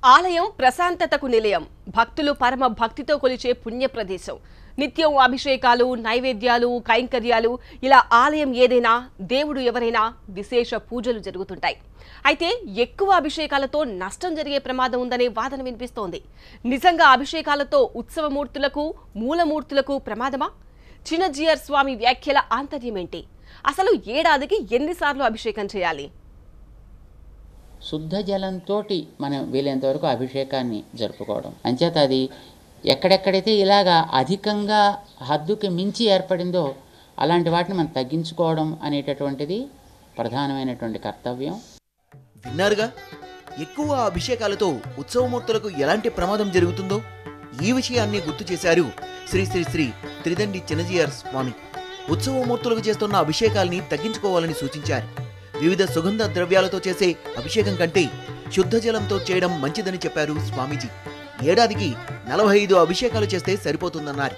ఆలయం ప్రశాంతతకు నిలయం భక్తులు పరమ భక్తితో కొలిచే పుణ్య ప్రదేశం నిత్యం అభిషేకాలు నైవేద్యాలు కైంకర్యాలు ఇలా ఆలయం ఏదైనా దేవుడు ఎవరైనా విశేష పూజలు జరుగుతుంటాయి అయితే ఎక్కువ అభిషేకాలతో నష్టం జరిగే ప్రమాదం ఉందనే వాదన వినిపిస్తోంది నిజంగా అభిషేకాలతో ఉత్సవమూర్తులకు మూలమూర్తులకు ప్రమాదమా చిన్నజీయర్ స్వామి వ్యాఖ్యల ఆంతర్యమేంటి అసలు ఏడాదికి ఎన్నిసార్లు అభిషేకం చేయాలి శుద్ధ జలంతో మనం వీలైనంత వరకు అభిషేకాన్ని జరుపుకోవడం అంచేత అది ఎక్కడెక్కడైతే ఇలాగా అధికంగా హద్దుకి మించి ఏర్పడిందో అలాంటి వాటిని మనం తగ్గించుకోవడం అనేటటువంటిది ప్రధానమైనటువంటి కర్తవ్యం విన్నారుగా ఎక్కువ అభిషేకాలతో ఉత్సవమూర్తులకు ఎలాంటి ప్రమాదం జరుగుతుందో ఈ విషయాన్ని గుర్తు చేశారు శ్రీ శ్రీ శ్రీ త్రిదండి చిన్నజీయర్ స్వామి ఉత్సవమూర్తులకు చేస్తున్న అభిషేకాల్ని తగ్గించుకోవాలని సూచించారు వివిధ సుగంధ ద్రవ్యాలతో చేసే అభిషేకం కంటే శుద్ధ జలంతో చేయడం మంచిదని చెప్పారు స్వామీజీ ఏడాదికి నలభై ఐదు అభిషేకాలు చేస్తే సరిపోతుందన్నారు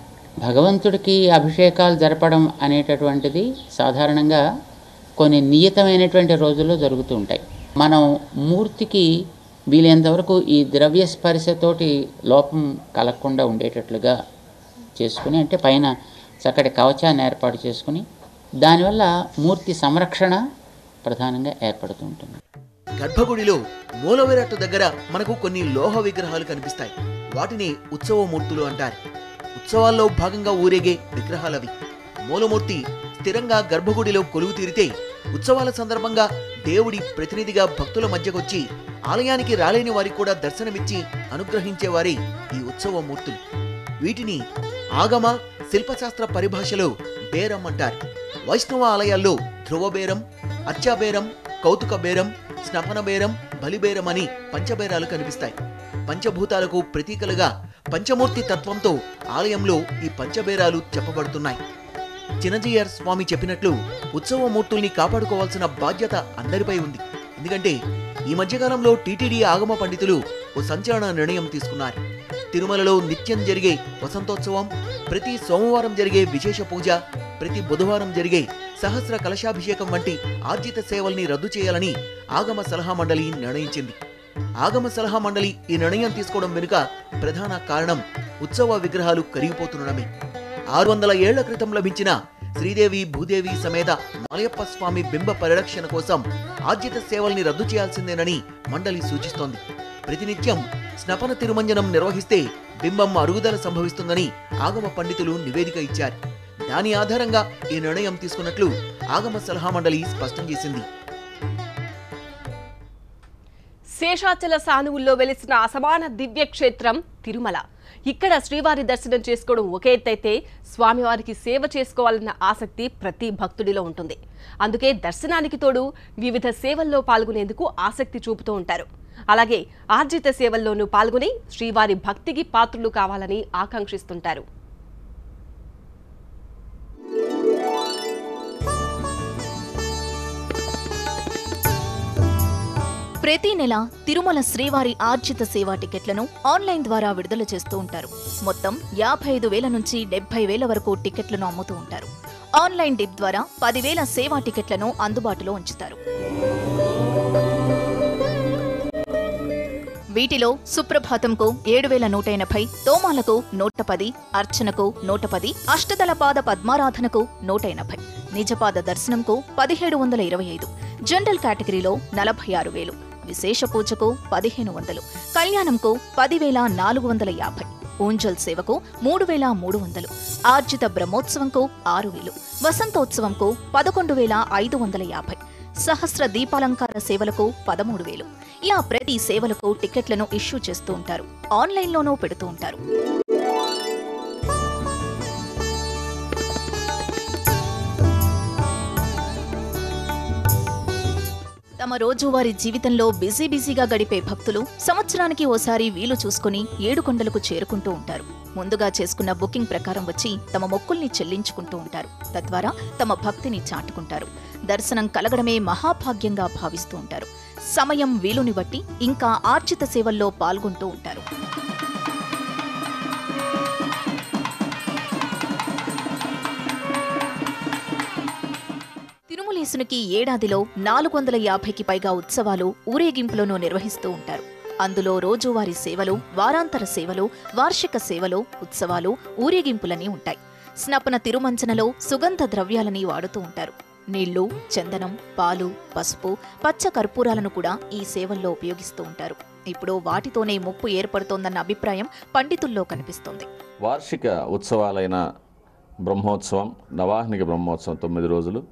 భగవంతుడికి అభిషేకాలు జరపడం అనేటటువంటిది సాధారణంగా కొన్ని నియతమైనటువంటి రోజుల్లో జరుగుతూ ఉంటాయి మనం మూర్తికి వీలైనంత వరకు ఈ ద్రవ్య స్పర్శతోటి లోపం కలగకుండా ఉండేటట్లుగా చేసుకుని అంటే పైన చక్కటి కవచాన్ని ఏర్పాటు చేసుకుని దానివల్ల మూర్తి సంరక్షణ ప్రధానంగా ఏర్పడుతూ ఉంటుంది గర్భగుడిలో మూలవిరట్టు దగ్గర మనకు కొన్ని లోహ విగ్రహాలు కనిపిస్తాయి వాటిని ఉత్సవమూర్తులు అంటారు ఉత్సవాల్లో భాగంగా ఊరేగే విగ్రహాలవి మూలమూర్తి స్థిరంగా గర్భగుడిలో కొలువు తీరితే ఉత్సవాల సందర్భంగా దేవుడి ప్రతినిధిగా భక్తుల మధ్యకొచ్చి ఆలయానికి రాలేని వారికి కూడా దర్శనమిచ్చి అనుగ్రహించేవారే ఈ ఉత్సవమూర్తులు వీటిని ఆగమ శిల్పశాస్త్ర పరిభాషలో బేరం అంటారు వైష్ణవ ఆలయాల్లో ధ్రువ బేరం అర్చాబేరం కౌతుక బేరం స్నపన బేరం బలిబేరం అని పంచబేరాలు కనిపిస్తాయి పంచభూతాలకు ప్రతీకలుగా పంచమూర్తి తత్వంతో ఆలయంలో ఈ పంచబేరాలు చెప్పబడుతున్నాయి చిన్నజీయర్ స్వామి చెప్పినట్లు ఉత్సవమూర్తుల్ని కాపాడుకోవాల్సిన బాధ్యత అందరిపై ఉంది ఎందుకంటే ఈ మధ్యకాలంలో టీటీడీ ఆగమ పండితులు ఓ సంచలన నిర్ణయం తీసుకున్నారు తిరుమలలో నిత్యం జరిగే వసంతోత్సవం ప్రతి సోమవారం జరిగే విశేష పూజ ప్రతి బుధవారం జరిగే సహస్ర కలశాభిషేకం వంటి ఆర్జిత సేవల్ని రద్దు చేయాలని ఆగమ సలహా మండలి నిర్ణయించింది ఆగమ సలహా మండలి ఈ నిర్ణయం తీసుకోవడం వెనుక ప్రధాన కారణం ఉత్సవ విగ్రహాలు కరిగిపోతుండడమే ఆరు వందల ఏళ్ల క్రితం లభించిన శ్రీదేవి భూదేవి సమేత మాలయప్ప స్వామి బింబ పరిరక్షణ కోసం ఆర్జిత సేవల్ని రద్దు చేయాల్సిందేనని మండలి సూచిస్తోంది ప్రతినిత్యం స్నపన తిరుమంజనం నిర్వహిస్తే బింబం అరుగుదల సంభవిస్తుందని ఆగమ పండితులు నివేదిక ఇచ్చారు దాని ఆధారంగా ఈ నిర్ణయం తీసుకున్నట్లు ఆగమ సలహా మండలి స్పష్టం చేసింది శేషాచల సానువుల్లో వెలిసిన అసమాన దివ్య క్షేత్రం తిరుమల ఇక్కడ శ్రీవారి దర్శనం చేసుకోవడం ఒక ఎత్తైతే స్వామివారికి సేవ చేసుకోవాలన్న ఆసక్తి ప్రతి భక్తుడిలో ఉంటుంది అందుకే దర్శనానికి తోడు వివిధ సేవల్లో పాల్గొనేందుకు ఆసక్తి చూపుతూ ఉంటారు అలాగే ఆర్జిత సేవల్లోనూ పాల్గొని శ్రీవారి భక్తికి పాత్రులు కావాలని ఆకాంక్షిస్తుంటారు ప్రతి నెల తిరుమల శ్రీవారి ఆర్జిత సేవా టికెట్లను ఆన్లైన్ ద్వారా విడుదల చేస్తూ ఉంటారు మొత్తం యాభై ఐదు వేల నుంచి డెబ్బై వేల వరకు టికెట్లను అమ్ముతూ ఉంటారు ఆన్లైన్ డిప్ ద్వారా పదివేల సేవా టికెట్లను అందుబాటులో ఉంచుతారు వీటిలో సుప్రభాతంకు ఏడు వేల నూట ఎనభై తోమాలకు నూట పది అర్చనకు నూట పది అష్టదళ పాద పద్మారాధనకు నూట ఎనభై నిజపాద దర్శనంకు పదిహేడు వందల ఇరవై ఐదు జనరల్ కేటగిరీలో నలభై ఆరు వేలు విశేష పూజకు పదిహేను వందలు కళ్యాణంకు పదివేల నాలుగు వందల యాభై ఊంజల్ సేవకు మూడు వేల మూడు వందలు ఆర్జిత బ్రహ్మోత్సవంకు ఆరు వేలు వసంతోత్సవంకు పదకొండు వేల ఐదు వందల యాభై సహస్ర దీపాలంకార సేవలకు పదమూడు వేలు ఇలా ప్రతి సేవలకు టికెట్లను ఇష్యూ చేస్తూ ఉంటారు ఆన్లైన్లోనూ పెడుతూ ఉంటారు తమ రోజువారీ జీవితంలో బిజీ బిజీగా గడిపే భక్తులు సంవత్సరానికి ఓసారి వీలు చూసుకుని ఏడుకొండలకు చేరుకుంటూ ఉంటారు ముందుగా చేసుకున్న బుకింగ్ ప్రకారం వచ్చి తమ మొక్కుల్ని చెల్లించుకుంటూ ఉంటారు తద్వారా తమ భక్తిని చాటుకుంటారు దర్శనం కలగడమే మహాభాగ్యంగా భావిస్తూ ఉంటారు సమయం వీలుని బట్టి ఇంకా ఆర్జిత సేవల్లో పాల్గొంటూ ఉంటారు తిరుమలేశునికి ఏడాదిలో నాలుగు వందల యాభైకి పైగా ఉత్సవాలు ఊరేగింపులను నిర్వహిస్తూ ఉంటారు అందులో రోజువారీ సేవలు వారాంతర సేవలు వార్షిక సేవలు ఉత్సవాలు ఊరేగింపులని ఉంటాయి స్నపన తిరుమంచనలో సుగంధ ద్రవ్యాలని వాడుతూ ఉంటారు నీళ్లు చందనం పాలు పసుపు పచ్చ కర్పూరాలను కూడా ఈ సేవల్లో ఉపయోగిస్తూ ఉంటారు ఇప్పుడు వాటితోనే ముప్పు ఏర్పడుతోందన్న అభిప్రాయం పండితుల్లో కనిపిస్తోంది వార్షిక ఉత్సవాలైన బ్రహ్మోత్సవం నవాహ్నిక బ్రహ్మోత్సవం తొమ్మిది రోజులు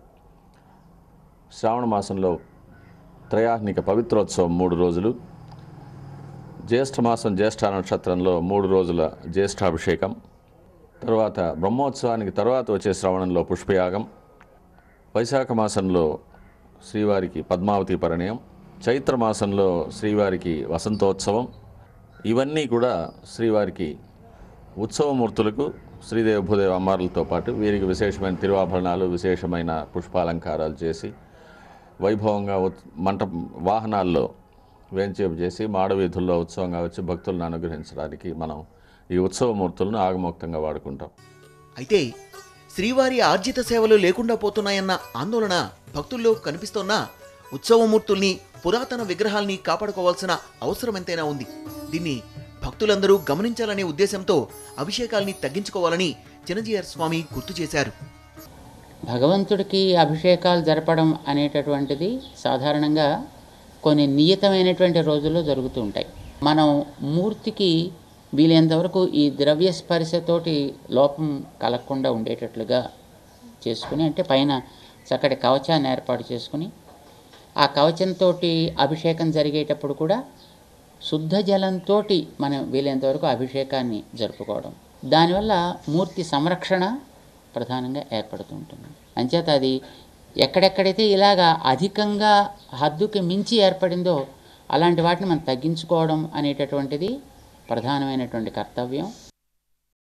శ్రావణ మాసంలో త్రయాహ్నిక పవిత్రోత్సవం మూడు రోజులు జ్యేష్ఠ మాసం జ్యేష్ఠ నక్షత్రంలో మూడు రోజుల జ్యేష్ఠాభిషేకం తర్వాత బ్రహ్మోత్సవానికి తర్వాత వచ్చే శ్రవణంలో పుష్పయాగం వైశాఖ మాసంలో శ్రీవారికి పద్మావతి పరిణయం చైత్ర మాసంలో శ్రీవారికి వసంతోత్సవం ఇవన్నీ కూడా శ్రీవారికి ఉత్సవమూర్తులకు శ్రీదేవ భూదేవ అమ్మారులతో పాటు వీరికి విశేషమైన తిరువాభరణాలు విశేషమైన పుష్పాలంకారాలు చేసి వైభవంగా ఉత్- మంట వాహనాల్లో వేంచేపు చేసి మాడవీధుల్లో ఉత్సవంగా వచ్చి భక్తులను అనుగ్రహించడానికి మనం ఈ ఉత్సవమూర్తులను ఆగమోక్తంగా వాడుకుంటాం అయితే శ్రీవారి ఆర్జిత సేవలు లేకుండా పోతున్నాయన్న ఆందోళన భక్తుల్లో కనిపిస్తోన్నా ఉత్సవమూర్తుల్ని పురాతన విగ్రహాల్ని కాపాడుకోవాల్సిన అవసరం ఎంతైనా ఉంది దీన్ని భక్తులందరూ గమనించాలనే ఉద్దేశంతో అభిషేకాల్ని తగ్గించుకోవాలని చిన్నజీయర్ స్వామి గుర్తు చేశారు భగవంతుడికి అభిషేకాలు జరపడం అనేటటువంటిది సాధారణంగా కొన్ని నియతమైనటువంటి రోజుల్లో జరుగుతూ ఉంటాయి మనం మూర్తికి వీలైనంతవరకు ఈ ద్రవ్య స్పర్శతోటి లోపం కలగకుండా ఉండేటట్లుగా చేసుకుని అంటే పైన చక్కటి కవచాన్ని ఏర్పాటు చేసుకుని ఆ కవచంతో అభిషేకం జరిగేటప్పుడు కూడా శుద్ధ జలంతో మనం వీలైనంతవరకు అభిషేకాన్ని జరుపుకోవడం దానివల్ల మూర్తి సంరక్షణ ప్రధానంగా ఏర్పడుతూ ఉంటుంది అంచేత అది ఎక్కడెక్కడైతే ఇలాగా అధికంగా హద్దుకి మించి ఏర్పడిందో అలాంటి వాటిని మనం తగ్గించుకోవడం అనేటటువంటిది ప్రధానమైనటువంటి కర్తవ్యం